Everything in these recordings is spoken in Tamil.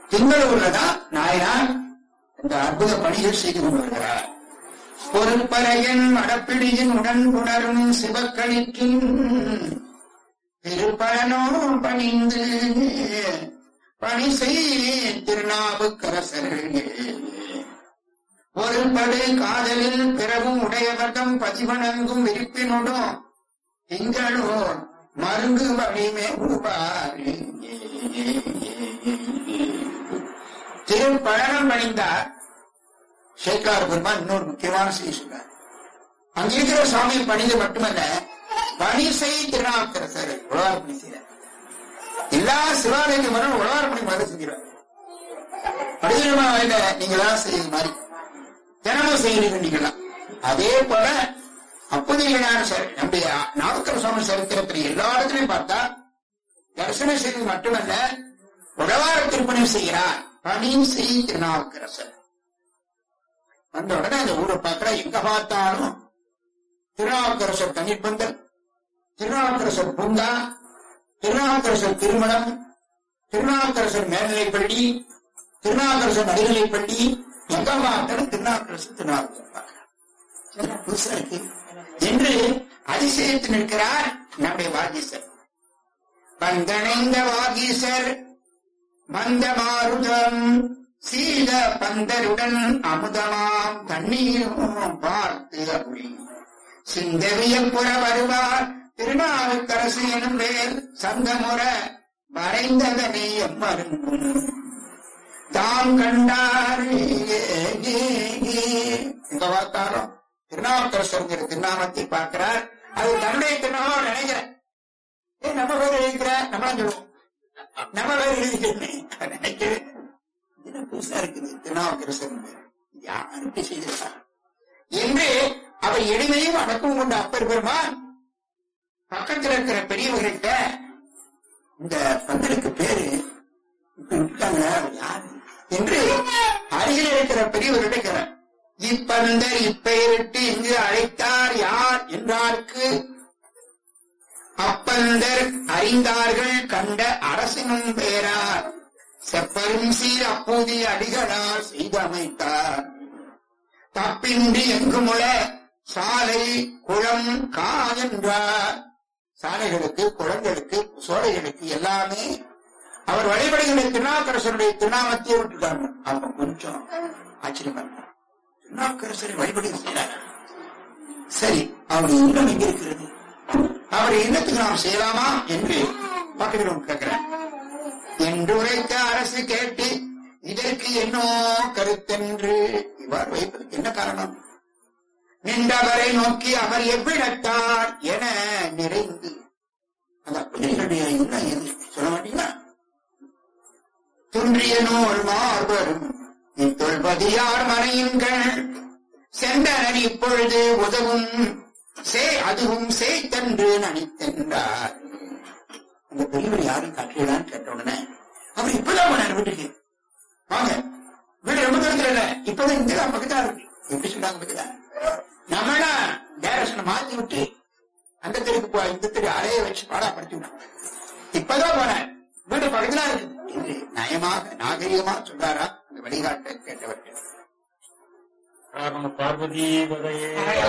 திங்களூர்லதான் நாயனார் இந்த அற்புத பணிகள் செய்து கொண்டு வருகிறார் பொறுப்பறையன் வடப்பிடியின் உடன் உணரும் சிவக்களிக்கும் திருப்பழனோ பணிந்து பணி செய் திருநாவுக்கரசர்கள் ஒரு படு காதலில் பிறவும் உடையவர்தம் பதிவணங்கும் விரிப்பினோடும் திங்களோ மருங்கு வழிமே உருவாரு திருப்பழனம் பணிந்தார் சேக்கார் பெருமான் இன்னொரு முக்கியமான செய்தி சொன்னார் அங்க இருக்கிற சுவாமியை பணிந்து மட்டுமல்ல பணி செய் திருநாவுக்கரசர் உழவார் பணி செய்யறார் எல்லா சிவாலயங்கள் வரும் உழவார் பணி மாதிரி செஞ்சிருவார் படிக்கிறமா வேண்ட நீங்களா செய்யுது மாதிரி தினமும் செய்யறீங்க நீங்களா அதே போல அப்போதையிலான நம்முடைய நாவுக்கர சுவாமி சரித்திரத்தில் எல்லா இடத்துலையும் பார்த்தா தரிசனம் செய்வது மட்டுமல்ல உழவார திருப்பணி செய்கிறார் பணியும் செய் திருநாவுக்கரசர் வந்த உடனே அந்த ஊரை பார்க்கிற எங்க பார்த்தாலும் திருநாவுக்கரசர் தண்ணீர் பந்தல் திருநாவுக்கரசர் பூங்கா திருநாவுக்கரசர் திருமணம் திருநாவுக்கரசர் மேல்நிலைப்பள்ளி திருநாவுக்கரசர் நடுநிலைப்பள்ளி எங்க பார்த்தாலும் திருநாவுக்கரசர் திருநாவுக்கரசர் பார்க்கிறார். இதெல்லாம் புதுசா இருக்கு என்று அதிசயத்து நிற்கிறார் நம்முடைய வாகீசர் பந்தனைந்த வாகீசர் மந்த மாருதம் சீத பந்தருடன் அமுதமாம் தண்ணீரும் பார்த்து அருளி சிந்தவியல் புற வருவார் திருநாவுக்கரசு எனும் வேல் சங்கமுற வரைந்ததனை எம்மருங்கும் தாம் கண்டார் எங்க பார்த்தாலும் திருநாவுக்கரசருங்கிற திருநாமத்தை பார்க்கிறார் அது தன்னுடைய திருநாமம் நினைக்கிறேன் ஏ நம்ம பேர் எழுதிக்கிற நம்மளாம் சொல்லுவோம் நம்ம பேர் எழுதிக்கிறேன் நினைக்கிறேன் இது புதுசா இருக்குது திருநாவுக்கரசர் யாருக்கு செய்திருக்கார் என்று அவர் எளிமையும் அடக்கம் கொண்ட அப்பர் பெருமான் பக்கத்தில் இருக்கிற பெரியவர்கிட்ட இந்த பந்தலுக்கு பேரு இப்ப விட்டாங்க அவர் யாரு என்று அருகில் இருக்கிற பெரியவர்கிட்ட கேட்கிறார் இப்பந்தர் இப்பெயரிட்டு இங்கு அழைத்தார் யார் என்றார்க்கு அப்பந்தர் அறிந்தார்கள் கண்ட அரசினும் பேரார் செப்பரும் சீர் அப்போதைய அடிகளார் செய்தமைத்தார் தப்பின்றி எங்குமுள சாலை குளம் கா என்றார் சாலைகளுக்கு குளங்களுக்கு சோலைகளுக்கு எல்லாமே அவர் வழிபடுகிற திருநாவுக்கரசருடைய திருநாமத்தையே விட்டுட்டாங்க அவங்க கொஞ்சம் ஆச்சரியமா இருக்கு. திருநாவுக்கரசரை வழிபடுகிறார் சரி அவருடைய இல்லம் எங்க இருக்கிறது அவர் இல்லத்துக்கு நாம் செய்யலாமா என்று பக்கத்தில் கேட்கிறேன் என்று உரைத்த அரசு கேட்டு இதற்கு என்னோ கருத்தென்று இவ்வாறு வைப்பதற்கு என்ன காரணம் நின்றவரை நோக்கி அவர் எவ்விடத்தார் என நிறைந்து அந்த பிள்ளைகளுடைய இல்லம் எது சொல்ல மாட்டீங்களா துன்றிய நூல் மார்பரும் இத்தொல்பதியார் மனையின்கள் சென்றனர் இப்பொழுது உதவும் சே அதுவும் சேத்தன்று நனித்தென்றார் அந்த பெரியவர் யாரும் காட்டுகிறான்னு கேட்ட உடனே அவர் இப்பதான் போனார் வீட்டுக்கு வாங்க வீடு ரொம்ப தூரத்துல இல்ல இப்பதான் இங்கதான் பக்கத்தா இருக்கு எப்படி சொன்னாங்க பக்கத்தா நம்மளா டைரக்ஷனை மாத்தி விட்டு அந்த தெருக்கு போ இந்த தெரு அறைய வச்சு பாடாப்படுத்தி விட்டோம் இப்பதான் போனேன் வீடு பக்கத்துல இருக்கு என்று நயமாக நாகரிகமா சொல்றாரா அந்த வழிகாட்ட கேட்டவர்கள் காரணம் பார்வதி வதையே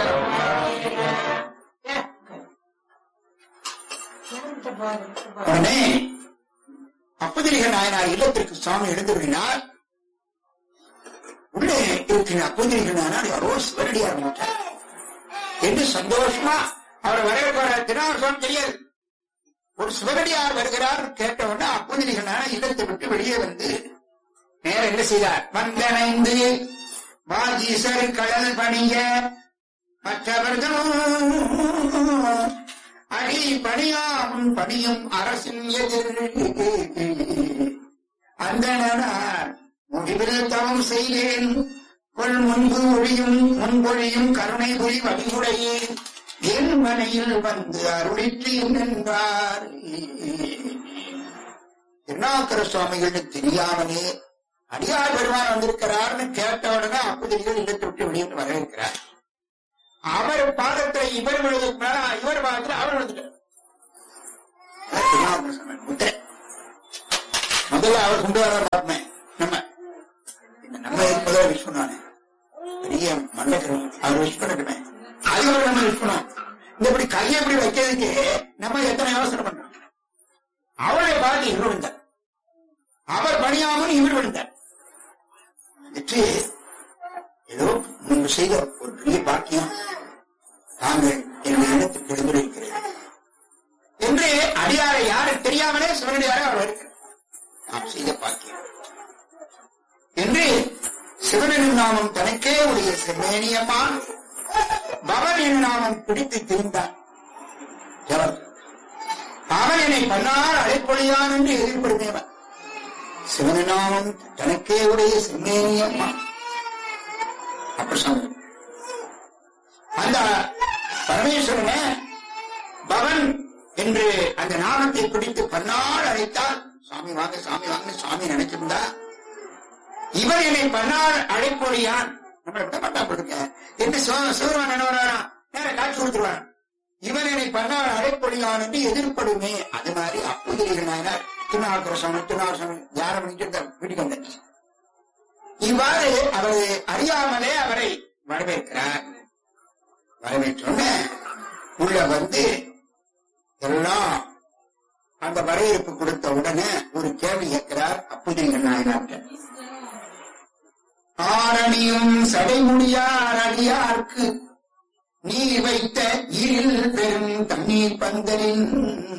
உடனே அப்பதிரிக நாயனார் இல்லத்திற்கு சுவாமி எழுந்துருவினார் உள்ளே இருக்கிற அப்பதிரிக நாயனார் யாரோ சிவரடியா இருந்துட்டார் என்று சந்தோஷமா அவரை வரவேற்கிற திருநாள் சுவாமி தெரியாது ஒரு சிவரடியார் வருகிறார் கேட்ட உடனே அப்பதிரிக நாயனார் இல்லத்தை விட்டு வெளியே வந்து நேர என்ன செய்தார் வந்தனைந்து வாஜீசர் கடல் பணிய மற்றவர்களும் அடி பணியாமும் பணியும் அரசின் எதிர் அந்தனார் முடிவில் தவம் செய்தேன் கொள் முன்பு ஒழியும் முன்பொழியும் கருணை புரி வழிமுறையே என் மனையில் வந்து அருளிற்று என்றார் திருநாக்கர சுவாமிகளுக்கு தெரியாமலே அடியார் பெருமான் வந்திருக்கிறார்னு கேட்ட உடனே அப்பதிரிகள் இல்லத்தை விட்டு வெளியிட்டு வரவேற்கிறார் அவர் பாதத்துல இவர் விழுதுக்கு மேல இவர் பாதத்துல அவர் விழுந்துட்டார் திருநாவுக்கரசர் முத்திரை முதல்ல அவர் கொண்டு வர பார்ப்பேன் அவர் பணியாமல் இவர் விழுந்தார் வெற்றி ஏதோ முன்பு செய்த ஒரு பெரிய பாக்கியம் தாங்கள் என்னுடைய இடத்துக்கு எழுந்திருக்கிறேன் என்று அடியாரை யாரு தெரியாமலே சிவனடியாரை அவர் இருக்கிறார் நாம் செய்த பாக்கியம் என்று சிவனின் நாமம் தனக்கே உடைய செம்மேனியம்மான் பவன் என் நாமம் பிடித்து திரிந்தான் எவர் அவன் என்னை பன்னார் அழைப்பொழியான் என்று எதிர்படுமையவன் சிவனின் நாமம் தனக்கே உடைய செம்மேனியம்மான் அப்படி சொன்ன அந்த பரமேஸ்வரனை பவன் என்று அந்த நாமத்தை பிடித்து பன்னாள் அழைத்தால் சாமி வாங்க சாமி வாங்க சாமி நினைச்சிருந்தா இவர் என்னை பன்னாள் அழைப்பொழியான் நம்மளை விட மாட்டா கொடுக்க என்று சிவ- சிவருமான் என்ன வரான் நேர காட்சி கொடுத்துருவான் இவன் என்னை பன்னாள் அழைப்பொழியான் என்று எதிர்ப்படுமே அது மாதிரி அப்புதிரிகள் நாயனார் திருநாவுக்கர சுவாமி திருநாள் சுவாமி தியானம் பண்ணிட்டு வீட்டுக்கு வந்தார் இவ்வாறு அவர் அறியாமலே அவரை வரவேற்கிறார் வரவேற்றோன்னு உள்ள வந்து எல்லாம் அந்த வரவேற்பு கொடுத்த உடனே ஒரு கேள்வி கேட்கிறார் அப்புதிரிகள் நாயனார் ஆரணியும் சடைமுடியார் அடியார்க்கு நீ வைத்த இருள் பெரும் தண்ணீர் பந்தலின்